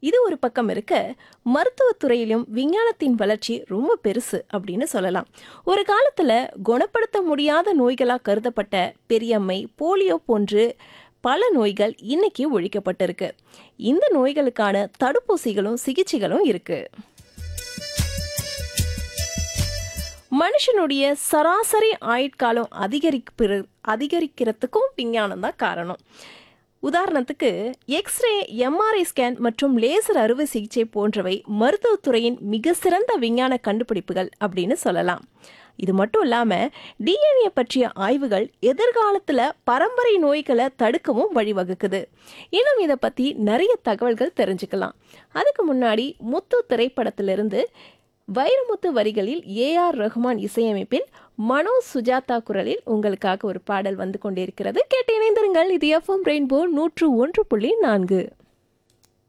இது ஒரு பக்கம் இருக்க மருத்துவத்துறையிலும் விஞ்ஞானத்தின் வளர்ச்சி ரொம்ப பெருசு அப்படின்னு சொல்லலாம் ஒரு காலத்துல குணப்படுத்த முடியாத நோய்களா கருதப்பட்ட பெரியம்மை போலியோ போன்று பல நோய்கள் இன்னைக்கு ஒழிக்கப்பட்டிருக்கு இந்த நோய்களுக்கான தடுப்பூசிகளும் சிகிச்சைகளும் இருக்கு மனுஷனுடைய சராசரி ஆயுட்காலம் அதிகரிப்பு அதிகரிக்கிறதுக்கும் விஞ்ஞானம் தான் காரணம் உதாரணத்துக்கு எக்ஸ்ரே எம்ஆர்ஐ ஸ்கேன் மற்றும் லேசர் அறுவை சிகிச்சை போன்றவை மருத்துவத்துறையின் மிக சிறந்த விஞ்ஞான கண்டுபிடிப்புகள் அப்படின்னு சொல்லலாம் இது மட்டும் இல்லாமல் டிஎன்ஏ பற்றிய ஆய்வுகள் எதிர்காலத்தில் பரம்பரை நோய்களை தடுக்கவும் வழிவகுக்குது இன்னும் இதை பற்றி நிறைய தகவல்கள் தெரிஞ்சுக்கலாம் அதுக்கு முன்னாடி முத்து திரைப்படத்திலிருந்து வைரமுத்து வரிகளில் ஏ ஆர் ரஹ்மான் இசையமைப்பில் மனோ சுஜாதா குரலில் உங்களுக்காக ஒரு பாடல் வந்து கொண்டிருக்கிறது கேட்டு இணைந்திருங்கள் இது எஃப்எம் ரெயின்போ நூற்று ஒன்று புள்ளி நான்கு